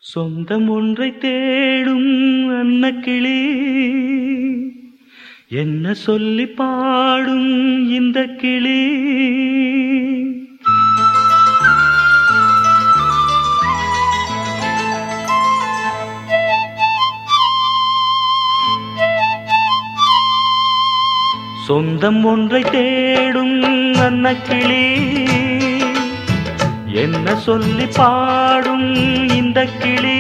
சொந்தம் ஒன்றை தேடும் அன்னக்கிளி என்ன சொல்லி பாடும் இந்த கிளி சொந்தம் ஒன்றை தேடும் அன்னக்கிளி என்ன சொல்லி பாடும் இந்த கிளி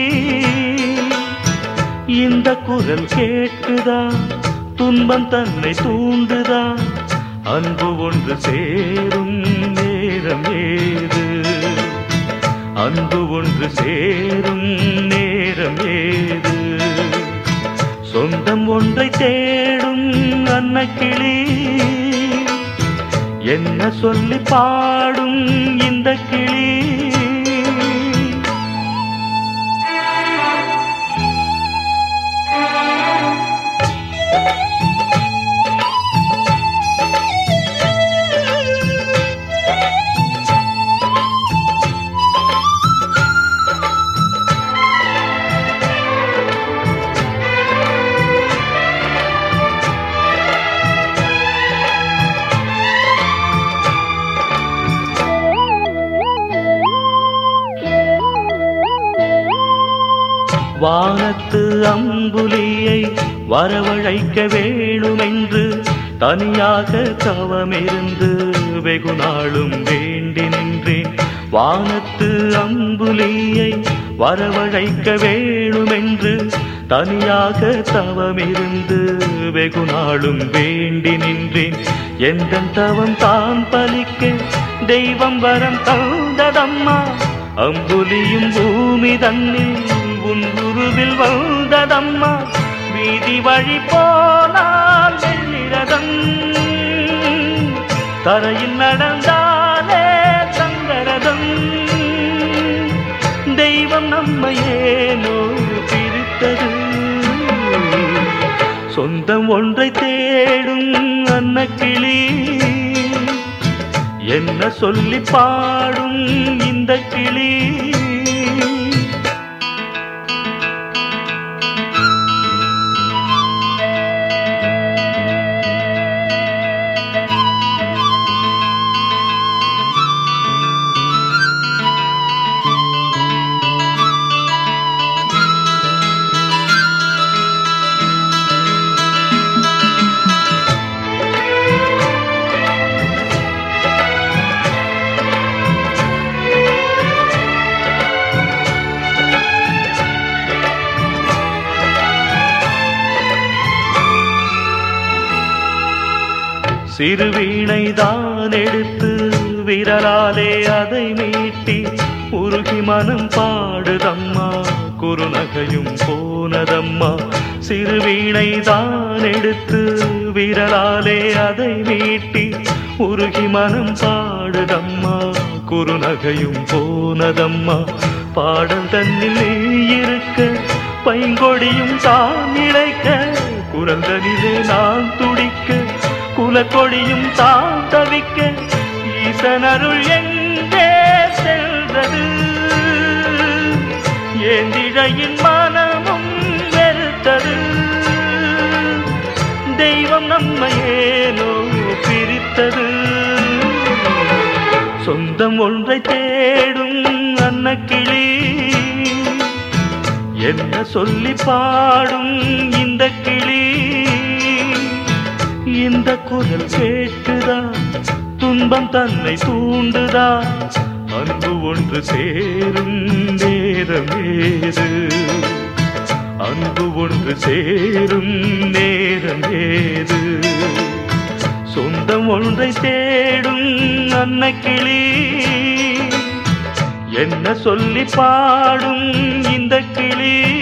இந்த குரல் கேட்குதா துன்பம் தன்னை தூண்டுதா அன்பு ஒன்று சேரும் நேரம் ஏது அன்பு ஒன்று சேரும் நேரம் ஏது சொந்தம் ஒன்றை தேடும் அன்னக்கிளி என்ன சொல்லி பாடும் இந்த கிளி வானத்து அம்புலியை வரவழைக்க வேணுமென்று தனியாக தவமிருந்து வெகு நாளும் வேண்டி நின்றேன் வானத்து அம்புலியை வரவழைக்க வேணுமென்று தனியாக தவமிருந்து வெகு நாளும் வேண்டி நின்றேன் எந்த தவம் தான் பலிக்க தெய்வம் வரம் தந்ததம்மா அம்புலியும் பூமி தன்னில் உன் குருவில் வந்ததம்மா வீதி வழி போனால் வெள்ளிரதம் தரையில் நடந்தாலே தங்கரதம் தெய்வம் நம்மை ஏனோ பிரித்தது சொந்தம் ஒன்றை தேடும் அன்னக்கிளி என்ன சொல்லி பாடும் இந்த கிளி சிறு வீணை தான் எடுத்து விரலாலே அதை மீட்டி உருகி மனம் பாடுதம்மா குறுநகையும் போனதம்மா சிறு வீணை தான் எடுத்து விரலாலே அதை மீட்டி உருகி மனம் பாடுதம்மா குறுநகையும் போனதம்மா பாடல் தன்னில் நீ இருக்க பைங்கொடியும் தான் இழைக்க குரந்தனிலே நான் துடிக்க குலக்கொடியும் தான் தவிக்க ஈசனருள் எங்கே செல்றது ஏந்திழையின் மனமும் வெறுத்தது தெய்வம் நம்மை ஏனோ பிரித்தது சொந்தம் ஒன்றை தேடும் அன்னக்கிளி என்ன சொல்லி பாடும் இந்த கிளி இந்த குரல் கேட்குதா துன்பம் தன்னை தூண்டுதா அன்பு ஒன்று சேரும் நேரம் ஏது அன்பு ஒன்று சேரும் நேரம் ஏது சொந்தம் ஒன்றை தேடும் அன்னக்கிளி என்ன சொல்லி பாடும் இந்த கிளி